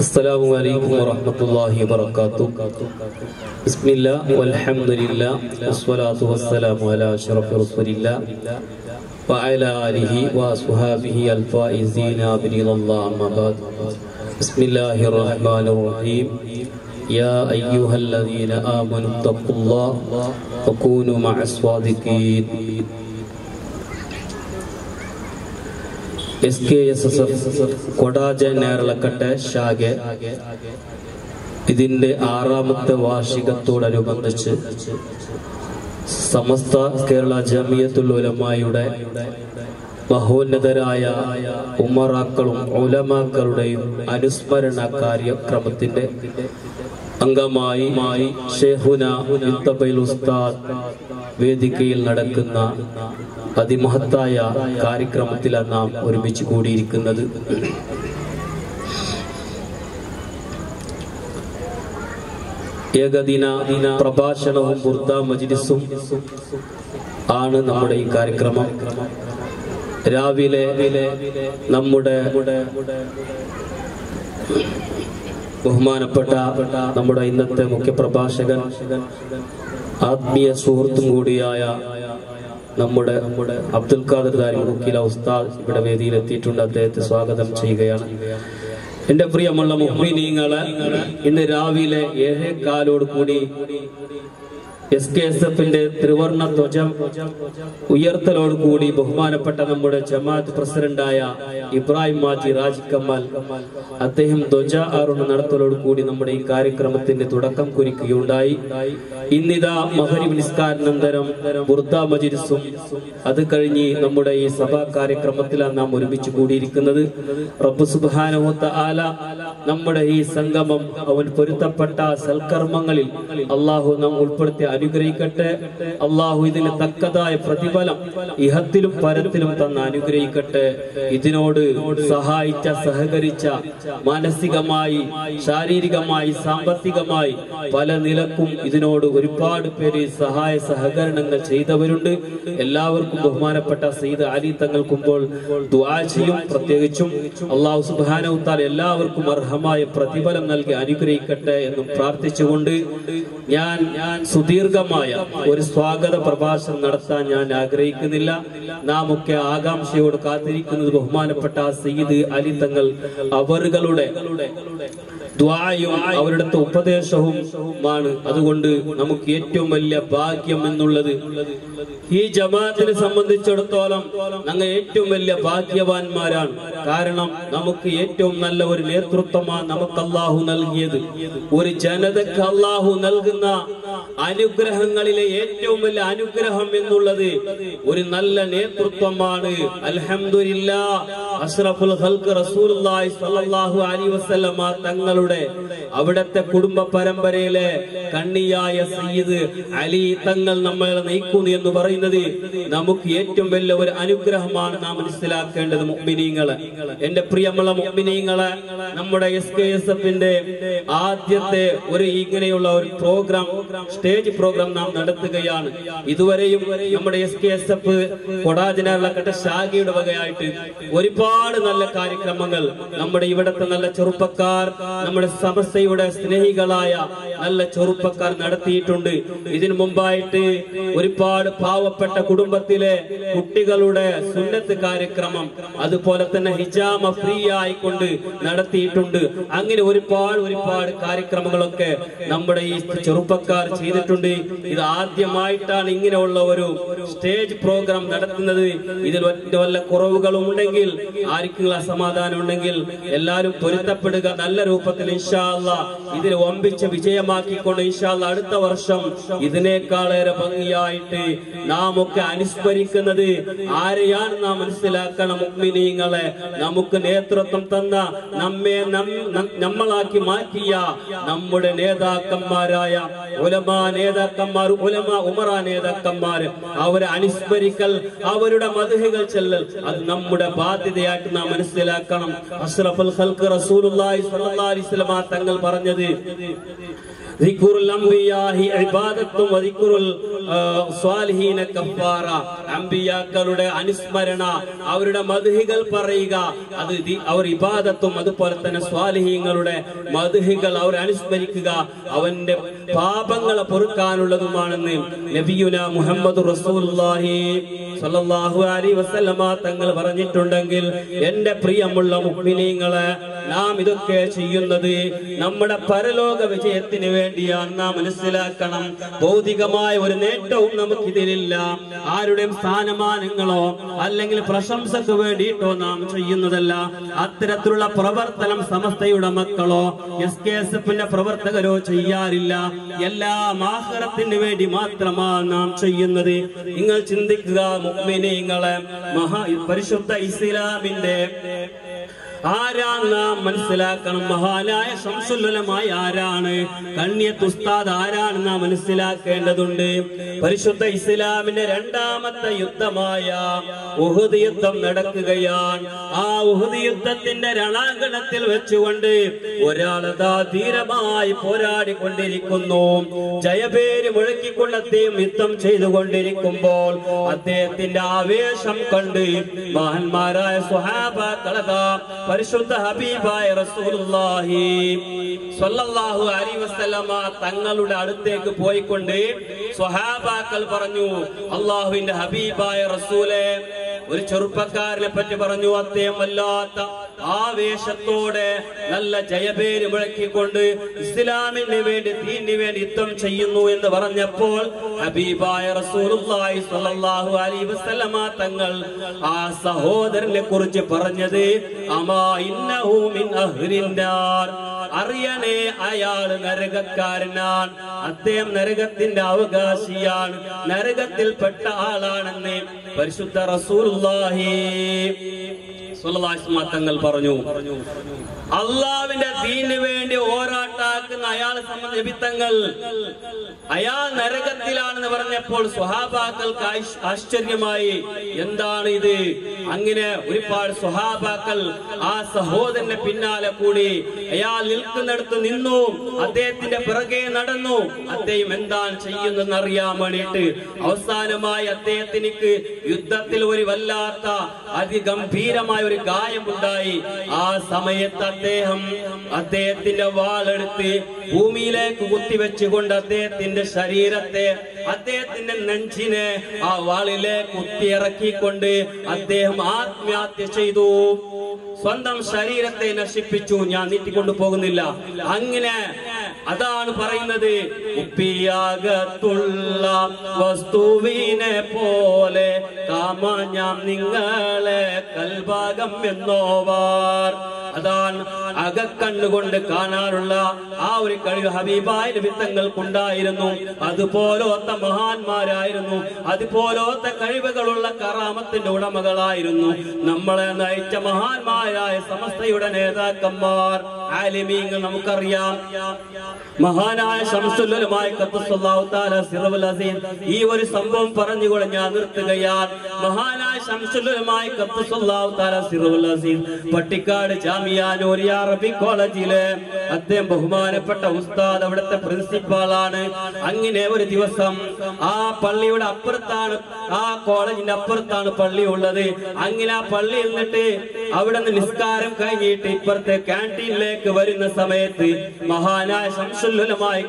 السلام عليكم ورحمة الله وبركاته بسم الله والحمد لله والصلاة والسلام على أشرف رسول الله وعلى آله وأصحابه الفائزين برضا الله أما بعد بسم الله الرحمن الرحيم يا أيها الذين آمنوا اتقوا الله وكونوا مع الصادقين S K S S F Kodaje Neralakatte ശാഖ ഇതിന്റെ ആറാമത്തെ വാർഷികത്തോടനുബന്ധിച്ച് സമസ്ത കേരള ജമിയത്തുൽ ഉലമായുടെ മഹോന്നതരായ ഉമറാക്കളും ഉലമാക്കളുടെയും അനുസ്മരണ കാര്യക്രമത്തിന്റെ അംഗമായി ഷെഹുന ഇത്തബൈൽ ഉസ്താദ് വേദികയിൽ നടക്കുന്ന അതിമഹത്തായ കാര്യക്രമത്തിലാണ് നാം ഒരുമിച്ച് കൂടിയിരിക്കുന്നത് ഏകദിന പ്രഭാഷണവും ബുർദ മജ്ലിസും ആണ് നമ്മുടെ ഈ കാര്യക്രമം രാവിലെ നമ്മുടെ ബഹുമാനപ്പെട്ട നമ്മുടെ ഇന്നത്തെ മുഖ്യപ്രഭാഷകൻ ആത്മീയ സുഹൃത്തും കൂടിയായ നമ്മുടെ നമ്മുടെ അബ്ദുൽ ഖാദർ ദാരി മുക്കില ഉസ്താദ് ഇവിടെ വേദിയിൽ എത്തിയിട്ടുണ്ട് അദ്ദേഹത്തെ സ്വാഗതം ചെയ്യുകയാണ് എന്റെ പ്രിയമുള്ള മുഹ്മിനീങ്ങള് ഇന്ന് രാവിലെ ഏഴേക്കാലോട് കൂടി എസ് കെ എസ് എഫിന്റെ ത്രിവർണ ധ്വജം ഉയർത്തലോട് കൂടി ബഹുമാനപ്പെട്ട നമ്മുടെ ജമാഅത്ത് പ്രസിഡന്റായ ഇബ്രാഹിം മാജി റാജി കമാൽ അദ്ദേഹം ധ്വജ ആറുണ നടത്തലോട് കൂടി നമ്മുടെ ഈ കാര്യക്രമത്തിന്റെ തുടക്കം കുറിക്കുകയുണ്ടായി ഇന്നിതാ മഹരിബ് നിസ്കാരാനന്തരം ബുർദ മജിരിസും അത് കഴിഞ്ഞ് നമ്മുടെ ഈ സഭാ കാര്യക്രമത്തിലാണ് നാം ഒരുമിച്ച് കൂടിയിരിക്കുന്നത് റബ്ബ് സുബാനഹുത്ത ആല നമ്മുടെ ഈ സംഗമം അവൻ പൊരുത്തപ്പെട്ട സൽക്കർമ്മങ്ങളിൽ അള്ളാഹു നാം ഉൾപ്പെടുത്തി അനുഗ്രഹിക്കട്ടെ അള്ളാഹു ഇതിന് തക്കതായ പ്രതിഫലം ഇഹത്തിലും പരത്തിലും തന്ന് അനുഗ്രഹിക്കട്ടെ ഇതിനോട് സഹായിച്ച സഹകരിച്ച മാനസികമായി ശാരീരികമായി സാമ്പത്തികമായി പല നിലക്കും ഇതിനോട് ഒരുപാട് പേര് സഹായ സഹകരണങ്ങൾ ചെയ്തവരുണ്ട് എല്ലാവർക്കും ബഹുമാനപ്പെട്ട സയ്യിദ് അലി തങ്ങൾക്കുമ്പോൾ ദുആ ചെയ്യും പ്രത്യേകിച്ചും അള്ളാഹു സുബാനവുത്താൽ എല്ലാവർക്കും അർഹമായ പ്രതിഫലം നൽകി അനുഗ്രഹിക്കട്ടെ എന്നും പ്രാർത്ഥിച്ചുകൊണ്ട് ഞാൻ ഞാൻ സുദീർഘമായ ഒരു സ്വാഗത പ്രഭാഷണം നടത്താൻ ഞാൻ ആഗ്രഹിക്കുന്നില്ല നാം ഒക്കെ ആകാംക്ഷയോട് കാത്തിരിക്കുന്നത് ബഹുമാനപ്പെട്ട സയ്യിദ് അലി തങ്ങൾ അവറുകളുടെ ദ്വായും അവരുടെ ഉപദേശവുമാണ് അതുകൊണ്ട് നമുക്ക് ഏറ്റവും വലിയ ഭാഗ്യം എന്നുള്ളത് ഈ ജമാഅത്തിനെ സംബന്ധിച്ചിടത്തോളം ഞങ്ങൾ ഏറ്റവും വലിയ ഭാഗ്യവാന്മാരാണ് കാരണം നമുക്ക് ഏറ്റവും നല്ല ഒരു നേതൃത്വമാണ് നമുക്ക് അള്ളാഹു നൽകിയത് ഒരു ജനതക്ക് അള്ളാഹു നൽകുന്ന അനുഗ്രഹങ്ങളിലെ ഏറ്റവും വലിയ അനുഗ്രഹം എന്നുള്ളത് ഒരു നല്ല നേതൃത്വമാണ് അൽഹംദുലില്ലാ അഷ്റഫുൽ ഖൽഖ് റസൂലുള്ളാഹി സ്വല്ലല്ലാഹു അലൈഹി വസല്ലമ തങ്ങളുടെ അവിടത്തെ കുടുംബ പരമ്പരയിലെ കണ്ണിയായ സയ്യിദ് അലി തങ്ങൾ നമ്മളെ നയിക്കുന്നു എന്ന് പറയുന്നത് നമുക്ക് ഏറ്റവും വലിയ ഒരു അനുഗ്രഹമാണ് നാം മനസ്സിലാക്കേണ്ടത് മുഅ്മിനീങ്ങളെ എന്റെ പ്രിയമുള്ള മുഅ്മിനീങ്ങളെ നമ്മുടെ എസ് കെ എസ് എഫിന്റെ ആദ്യത്തെ ഒരു ഇങ്ങനെയുള്ള ഒരു പ്രോഗ്രാം സ്റ്റേജ് പ്രോഗ്രാം നാം നടത്തുകയാണ് ഇതുവരെയും നമ്മുടെ എസ് കെ എസ് എഫ് കൊടാജനകട്ട ശാഖയുടെ വകയായിട്ട് ഒരുപാട് നല്ല കാര്യക്രമങ്ങൾ നമ്മുടെ ഇവിടത്തെ നല്ല ചെറുപ്പക്കാർ നമ്മുടെ സമസ്തയുടെ സ്നേഹികളായ നല്ല ചെറുപ്പക്കാർ നടത്തിയിട്ടുണ്ട് ഇതിനു മുമ്പായിട്ട് ഒരുപാട് പാവപ്പെട്ട കുടുംബത്തിലെ കുട്ടികളുടെ സുന്നത്ത് കാര്യക്രമം അതുപോലെ തന്നെ ഹിജാമ ഫ്രീ ആയിക്കൊണ്ട് നടത്തിയിട്ടുണ്ട് അങ്ങനെ ഒരുപാട് ഒരുപാട് കാര്യക്രമങ്ങളൊക്കെ നമ്മുടെ ഈ ചെറുപ്പക്കാർ ചെയ്തിട്ടുണ്ട് ഇത് ആദ്യമായിട്ടാണ് ഇങ്ങനെയുള്ള ഒരു സ്റ്റേജ് പ്രോഗ്രാം നടത്തുന്നത് ഇതിൽ ഒറ്റ വല്ല കുറവുകളും ഉണ്ടെങ്കിൽ ആർക്കെങ്കിലും അസമാധാനം ഉണ്ടെങ്കിൽ എല്ലാവരും പൊരുത്തപ്പെടുക നല്ല രൂപത്തിൽ ഇൻഷാല്ല ഇതിൽ ഒമ്പിച്ച് വിജയമാക്കിക്കൊണ്ട് ഇൻഷാല്ല അടുത്ത വർഷം ഇതിനേക്കാളേറെ ഭംഗിയായിട്ട് നാം ഒക്കെ അനുസ്മരിക്കുന്നത് ആരെയാണ് നാം മനസ്സിലാക്കണം മുഗ്മിനീങ്ങളെ നമുക്ക് നേതൃത്വം തന്ന നമ്മെ നം- നം- നമ്മളാക്കി മാറ്റിയ നമ്മുടെ നേതാക്കന്മാരായ ഉലമാ നേതാ നേതാക്കന്മാർ ഉലമ ഉമറ നേതാക്കന്മാർ അവരെ അനുസ്മരിക്കൽ അവരുടെ മധുഹകൾ ചെല്ലൽ അത് നമ്മുടെ ബാധ്യതയായിട്ട് നാം മനസ്സിലാക്കണം അഷ്റഫുൽ ഖൽഖ് റസൂലുള്ളാഹി സ്വല്ലല്ലാഹി അലൈഹി വസല്ലമ തങ്ങൾ പറഞ്ഞത് ദിക്റുൽ അംബിയാഹി ഇബാദത്തും വദിക്റുൽ ആ, സ്വാലിഹീന കഫാറ അംബിയാക്കളുടെ അനുസ്മരണ അവരുടെ മധുഹികൾ പറയുക അത് ദി- അവർ ഇബാദത്തും അതുപോലെ തന്നെ സ്വാലിഹീങ്ങളുടെ മധുഹികൾ അവർ അനുസ്മരിക്കുക അവന്റെ പാപങ്ങളെ പൊറുക്കാനുള്ളതുമാണെന്ന് നബിയുന മുഹമ്മദ് റസൂലുള്ളാഹി സ്വല്ലല്ലാഹു അലൈഹി വസല്ലമ തങ്ങൾ പറഞ്ഞിട്ടുണ്ടെങ്കിൽ എന്റെ പ്രിയമുള്ള മുഅ്മിനീങ്ങളെ നാം ഇതൊക്കെ ചെയ്യുന്നത് നമ്മുടെ പരലോക വിജയത്തിന് വേണ്ടിയാണ് നാം മനസ്സിലാക്കണം ഭൗതികമായ ഒരു നേട്ടവും നമുക്കിതിലില്ല ആരുടെയും സ്ഥാനമാനങ്ങളോ അല്ലെങ്കിൽ പ്രശംസക്ക് വേണ്ടിയിട്ടോ നാം ചെയ്യുന്നതല്ല അത്തരത്തിലുള്ള പ്രവർത്തനം സമസ്തയുടെ മക്കളോ എസ് കെ എസ് എഫിന്റെ പ്രവർത്തകരോ ചെയ്യാറില്ല എല്ലാം ആഹ്റത്തിന് വേണ്ടി മാത്രമാണ് നാം ചെയ്യുന്നത് നിങ്ങൾ ചിന്തിക്കുക മുഗ്മിനീങ്ങളെ മഹാ പരിശുദ്ധ ഇസ്ലാമിന്റെ ആരാണ് നാം മനസ്സിലാക്കണം മഹാനായ ശംസുല്ലമായ ആരാണ് കണ്ണിയത്ത് ഉസ്താദ് ആരാണ് നാം മനസ്സിലാക്കേണ്ടതുണ്ട് പരിശുദ്ധ ഇസ്ലാമിന്റെ രണ്ടാമത്തെ യുദ്ധമായ ഉഹുദ് യുദ്ധം നടക്കുകയാണ് ആ ഉഹുദ് യുദ്ധത്തിന്റെ രണാങ്കണത്തിൽ വെച്ചുകൊണ്ട് ഒരാളതാ ധീരമായി പോരാടിക്കൊണ്ടിരിക്കുന്നു ജയപേര് മുഴക്കിക്കൊണ്ട് അദ്ദേഹം യുദ്ധം ചെയ്തുകൊണ്ടിരിക്കുമ്പോൾ അദ്ദേഹത്തിന്റെ ആവേശം കണ്ട് മഹാന്മാരായ സുഹാബാക്കളതാ പരിശുദ്ധ ഹബീബായ റസൂലുള്ളാഹി സ്വല്ലല്ലാഹു അലൈഹി വസല്ലമ തങ്ങളുടെ അടുത്തേക്ക് പോയിക്കൊണ്ട് സ്വഹാബാക്കൾ പറഞ്ഞു അള്ളാഹുവിന്റെ ഹബീബായ റസൂലെ ഒരു ചെറുപ്പക്കാരനെ പറ്റി പറഞ്ഞു അദ്ദേഹം വല്ലാത്ത ആവേശത്തോടെ നല്ല ജയപേര് മുഴക്കിക്കൊണ്ട് ഇസ്ലാമിന് വേണ്ടി ദീനിന് വേണ്ടി യുദ്ധം ചെയ്യുന്നു എന്ന് പറഞ്ഞപ്പോൾ ഹബീബായ റസൂലുള്ളാഹി സ്വല്ലല്ലാഹു അലൈഹി വസല്ലമ തങ്ങൾ ആ സഹോദരനെ കുറിച്ച് പറഞ്ഞത് അമാ ഇന്നഹു മിൻ അഹ്ലിന്നാർ അറിയണേ അയാൾ നരകക്കാരനാണ് അദ്ദേഹം നരകത്തിന്റെ അവകാശിയാണ് നരകത്തിൽപ്പെട്ട ആളാണെന്ന് പരിശുദ്ധ റസൂലുള്ളാഹി സ്വല്ലല്ലാഹു അലൈഹി വസല്ലമ തങ്ങൾ പറഞ്ഞു അള്ളാവിന്റെ ദീനിന് വേണ്ടി ഓരാട്ടാക്കുന്ന അയാളെ സംബന്ധിച്ച നിമിത്തങ്ങൾ അയാൾ നരകത്തിലാണെന്ന് പറഞ്ഞപ്പോൾ സ്വഹാബാക്കൾക്ക് ആശ്- ആശ്ചര്യമായി എന്താണ് ഇത് അങ്ങനെ ഒരുപാട് സ്വഹാബാക്കൾ ആ സഹോദരന്റെ പിന്നാലെ കൂടി അയാൾ നിൽക്കുന്നിടത്ത് നിന്നു അദ്ദേഹത്തിന്റെ പിറകെ നടന്നു അദ്ദേഹം എന്താണ് ചെയ്യുന്നതെന്ന് അറിയാൻ വേണ്ടിയിട്ട് അവസാനമായി അദ്ദേഹത്തിനിക്ക് യുദ്ധത്തിൽ ഒരു വല്ലാത്ത അതിഗംഭീരമായ ഒരു ഗായമുണ്ടായി ആ സമയത്ത് അദ്ദേഹം അദ്ദേഹത്തിന്റെ വാളെടുത്ത് ഭൂമിയിലേക്ക് കുത്തിവെച്ചുകൊണ്ട് അദ്ദേഹത്തിന്റെ ശരീരത്തെ അദ്ദേഹത്തിന്റെ നെഞ്ചിനെ ആ വാളിലെ കുത്തിയിറക്കിക്കൊണ്ട് അദ്ദേഹം ആത്മഹത്യ ചെയ്തു സ്വന്തം ശരീരത്തെ നശിപ്പിച്ചു ഞാൻ നീട്ടിക്കൊണ്ടു പോകുന്നില്ല അങ്ങനെ അതാണ് പറയുന്നത് ഉപ്പിയാകത്തുള്ള വസ്തുവിനെ പോലെ കാമ ഞാൻ നിങ്ങളെ കൽഭാഗം എന്നോവാർ അതാണ് അകക്കണ്ണുകൊണ്ട് കാണാനുള്ള ആ ഒരു കഴിവ് ഹബീബായ വിത്തങ്ങൾക്കുണ്ടായിരുന്നു അതുപോലത്തെ മഹാന്മാരായിരുന്നു അതുപോലത്തെ കഴിവുകളുള്ള കറാമത്തിന്റെ ഉടമകളായിരുന്നു നമ്മളെ നയിച്ച മഹാന്മാരായ സമസ്തയുടെ നേതാക്കന്മാർ ആലിമീങ്ങൾ നമുക്കറിയാം മഹാനായ ശംസുല്ലുമായ ഈ ഒരു സംഭവം പറഞ്ഞുകൊണ്ട് ഞാൻ നിർത്തുകയാണ് മഹാനായ ശംസുല്ലുമായ പട്ടിക്കാട് ജാമിയ നൂരിയ അറബി കോളേജിലെ അദ്ദേഹം ബഹുമാനപ്പെട്ട ഉസ്താദ് അവിടുത്തെ പ്രിൻസിപ്പാളാണ് അങ്ങനെ ഒരു ദിവസം ആ പള്ളിയുടെ അപ്പുറത്താണ് ആ കോളേജിന്റെ അപ്പുറത്താണ് പള്ളി ഉള്ളത് അങ്ങനെ ആ പള്ളിയിൽ നിന്നിട്ട് അവിടെ നിന്ന് നിസ്കാരം കഴിഞ്ഞിട്ട് ഇപ്പുറത്തെ ക്യാൻറ്റീനിലേക്ക് വരുന്ന സമയത്ത് മഹാനായ ശംസുല്ലുലമായി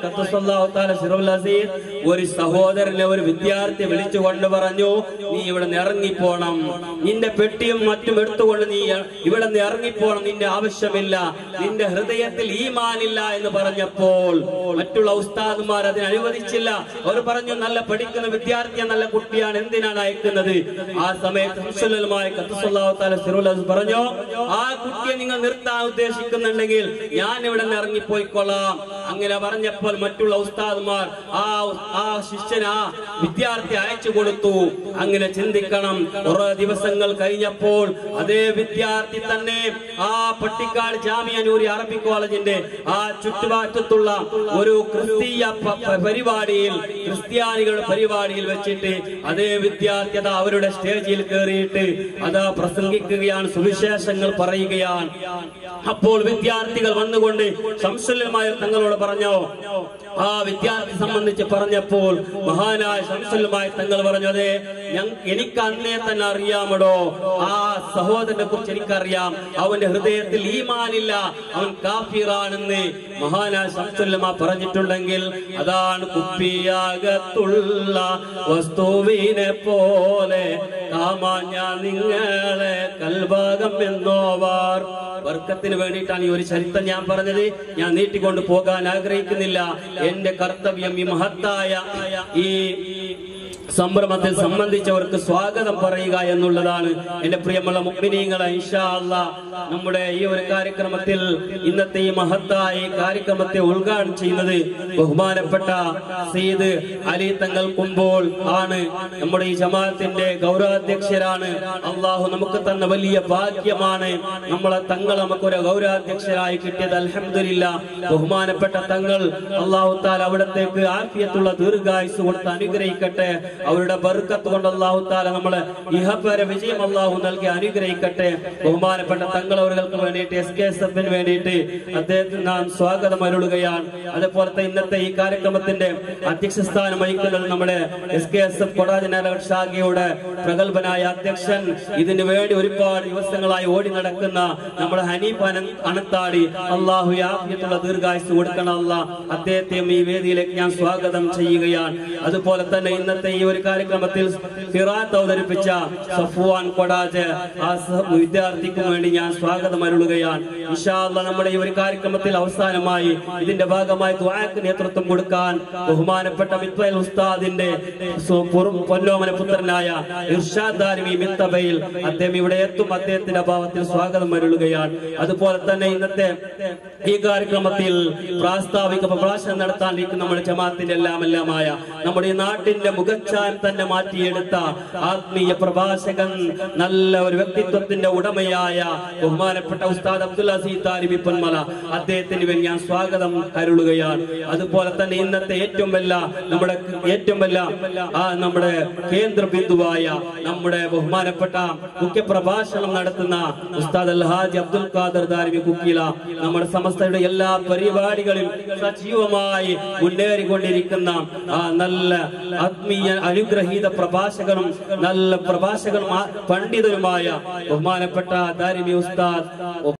ഒരു സഹോദരനെ ഒരു വിദ്യാർത്ഥി വിളിച്ചുകൊണ്ട് പറഞ്ഞു നീ ഇവിടെ നിന്ന് ഇറങ്ങിപ്പോണം നിന്റെ പെട്ടിയും മറ്റും എടുത്തുകൊണ്ട് നീ ഇവിടെ നിന്ന് ഇറങ്ങിപ്പോണം നിന്റെ ആവശ്യമില്ല നിന്റെ ഹൃദയത്തിൽ ഈമാനില്ല എന്ന് പറഞ്ഞപ്പോൾ മറ്റുള്ള ഉസ്താദുമാർ അതിന് അനുവദിച്ചില്ല അവർ പറഞ്ഞു നല്ല പഠിക്കുന്ന വിദ്യാർത്ഥിയാണ് നല്ല കുട്ടിയാണ് എന്തിനാണ് അയക്കുന്നത് ആ സമയത്ത് ഹംസുലുലമായ ഖത്തസുല്ലാഹു തആല സിറുൽ അസീസ് പറഞ്ഞു ആ കുട്ടിയെ നിങ്ങൾ നിർത്താൻ ഉദ്ദേശിക്കുന്നുണ്ടെങ്കിൽ ഞാൻ ഇവിടെ നിന്ന് ഇറങ്ങിപ്പോയിക്കൊള്ളാം അങ്ങനെ പറഞ്ഞപ്പോൾ മറ്റുള്ള ഉസ്താദ്മാർ ആ ആ ശിഷ്യന് ആ വിദ്യാർത്ഥി അയച്ചു കൊടുത്തു അങ്ങനെ ചിന്തിക്കണം കുറെ ദിവസങ്ങൾ കഴിഞ്ഞപ്പോൾ അതേ വിദ്യാർത്ഥി തന്നെ ആ പട്ടിക്കാട് ജാമിയ നൂരി അറബിക് കോളേജിന്റെ ആ ചുറ്റുപാറ്റത്തുള്ള ഒരു ക്രിസ്തീയ പ- പ- പരിപാടിയിൽ ക്രിസ്ത്യാനികളുടെ പരിപാടിയിൽ വെച്ചിട്ട് അതേ വിദ്യാർത്ഥി അതാ അവരുടെ സ്റ്റേജിൽ കയറിയിട്ട് അതാ പ്രസംഗിക്കുകയാണ് സുവിശേഷങ്ങൾ പറയുകയാണ് അപ്പോൾ വിദ്യാർത്ഥികൾ വന്നുകൊണ്ട് സംശുലമായ തങ്ങളോട് പറഞ്ഞോ ആ വിദ്യാർത്ഥി സംബന്ധിച്ച് പറഞ്ഞപ്പോൾ മഹാനായ ശംസുലുമായി തങ്ങൾ പറഞ്ഞു അതെ ഞങ്ങ- എനിക്ക് അന്നേ തന്നെ അറിയാമടോ ആ സഹോദരനെ കുറിച്ച് എനിക്കറിയാം അവന്റെ ഹൃദയത്തിൽ ഈമാനില്ല അവൻ കാഫിറാണെന്ന് മഹാനായ ശംസുല്ലമ പറഞ്ഞിട്ടുണ്ടെങ്കിൽ അതാണ് കുപ്പിയാകത്തുള്ള വസ്തുവിനെ പോലെ കാമാഞ്ഞ നിങ്ങളെ കൽഭാഗം എന്നോവാർ വർക്കത്തിന് വേണ്ടിയിട്ടാണ് ഈ ഒരു ചരിത്രം ഞാൻ പറഞ്ഞത് ഞാൻ നീട്ടിക്കൊണ്ട് പോകാൻ ആഗ്രഹിക്കുന്നില്ല എന്റെ കർത്തവ്യം ഈ മഹത്തായ ഈ സംരംഭത്തെ സംബന്ധിച്ചവർക്ക് സ്വാഗതം പറയുക എന്നുള്ളതാണ് എന്റെ പ്രിയമുള്ള മുഗ്മിനീങ്ങളെ ഇൻഷാ അല്ലാ നമ്മുടെ ഈ ഒരു കാര്യക്രമത്തിൽ ഇന്നത്തെ ഈ മഹത്തായ ഈ കാര്യക്രമത്തെ ഉദ്ഘാടനം ചെയ്യുന്നത് ബഹുമാനപ്പെട്ട സീദ് അലി തങ്ങൾ കുമ്പോൾ ആണ് നമ്മുടെ ഈ ജമാഅത്തിന്റെ ഗൗരവാധ്യക്ഷരാണ് അള്ളാഹു നമുക്ക് തന്ന വലിയ ഭാഗ്യമാണ് നമ്മളെ തങ്ങൾ നമുക്കൊരു ഗൗരവാധ്യക്ഷരായി കിട്ടിയത് അൽഹംദുലില്ല ബഹുമാനപ്പെട്ട തങ്ങൾ അള്ളാഹു താല അവിടത്തേക്ക് ആഫിയത്തുള്ള ദീർഘായുസ് കൊടുത്ത് അനുഗ്രഹിക്കട്ടെ അവരുടെ ബർക്കത്ത് കൊണ്ട് അള്ളാഹു താല നമ്മളെ ഇഹപര വിജയം അള്ളാഹു നൽകി അനുഗ്രഹിക്കട്ടെ ബഹുമാനപ്പെട്ട തങ്ങൾ അവർക്ക് വേണ്ടിയിട്ട് എസ് കെ എസ് എഫിന് വേണ്ടിയിട്ട് അദ്ദേഹത്തിന് നാം സ്വാഗതം അരുളുകയാണ് അതുപോലത്തെ ഇന്നത്തെ ഈ കാര്യക്രമത്തിന്റെ അധ്യക്ഷ സ്ഥാനം വഹിക്കുന്നത് നമ്മുടെ എസ് കെ എസ് എഫ് കൊടാജനഗർ ശാഖയുടെ പ്രഗത്ഭനായ അധ്യക്ഷൻ ഇതിനു വേണ്ടി ഒരുപാട് ദിവസങ്ങളായി ഓടി നടക്കുന്ന നമ്മുടെ ഹനീഫ് അന- അനത്താടി അള്ളാഹു യാഫിയത്തുള്ള ദീർഘായുസ് കൊടുക്കണം അല്ല അദ്ദേഹത്തെയും ഈ വേദിയിലേക്ക് ഞാൻ സ്വാഗതം ചെയ്യുകയാണ് അതുപോലെ തന്നെ ഇന്നത്തെ ഈ ഒരു കാര്യക്രമത്തിൽ ഖിറാത്ത് അവതരിപ്പിച്ച സഫുവാൻ കൊടാജ് ആ സ- വിദ്യാർത്ഥിക്കും വേണ്ടി ഞാൻ സ്വാഗതം അരുളുകയാണ് ഇൻഷാ അല്ലാ നമ്മുടെ ഈ ഒരു കാര്യക്രമത്തിൽ അവസാനമായി ഇതിന്റെ ഭാഗമായി ദുആക്ക് നേതൃത്വം കൊടുക്കാൻ ബഹുമാനപ്പെട്ട മിത്വൽ ഉസ്താദിന്റെ സു- പുറം പൊന്നോമന പുത്രനായ ഇർഷാദ് ദാരിമി മിത്തബയിൽ അദ്ദേഹം ഇവിടെ എത്തും അദ്ദേഹത്തിന്റെ അഭാവത്തിൽ സ്വാഗതം അരുളുകയാണ് അതുപോലെ തന്നെ ഇന്നത്തെ ഈ കാര്യക്രമത്തിൽ പ്രാസ്താവിക പ്രഭാഷണം നടത്താനിരിക്കുന്ന നമ്മുടെ ജമാഅത്തിന്റെ എല്ലാം എല്ലാമായ നമ്മുടെ ഈ നാട്ടിന്റെ മുഖച്ഛായം തന്നെ മാറ്റിയെടുത്ത ആത്മീയ പ്രഭാഷകൻ നല്ല ഒരു വ്യക്തിത്വത്തിന്റെ ഉടമയായ ബഹുമാനപ്പെട്ട ഉസ്താദ് അബ്ദുൽ അസീദ് താരിബി പൊന്മല അദ്ദേഹത്തിന് വേണ്ടി ഞാൻ സ്വാഗതം അരുളുകയാണ് അതുപോലെ തന്നെ ഇന്നത്തെ ഏറ്റവും വല്ല നമ്മുടെ ഏറ്റവും വല്ല ആ നമ്മുടെ കേന്ദ്ര ബിന്ദുവായ നമ്മുടെ ബഹുമാനപ്പെട്ട മുഖ്യ പ്രഭാഷണം നടത്തുന്ന ഉസ്താദ് അൽഹാജി അബ്ദുൽ ഖാദർ ദാരിബി കുക്കില നമ്മുടെ സമസ്തയുടെ എല്ലാ പരിപാടികളിലും സജീവമായി മുന്നേറിക്കൊണ്ടിരിക്കുന്ന ആ നല്ല ആത്മീയ അനുഗ്രഹീത പ്രഭാഷകനും നല്ല പ്രഭാഷകനും ആ പണ്ഡിതരുമായ ബഹുമാനപ്പെട്ട ദാരിമി ഉസ്താദ്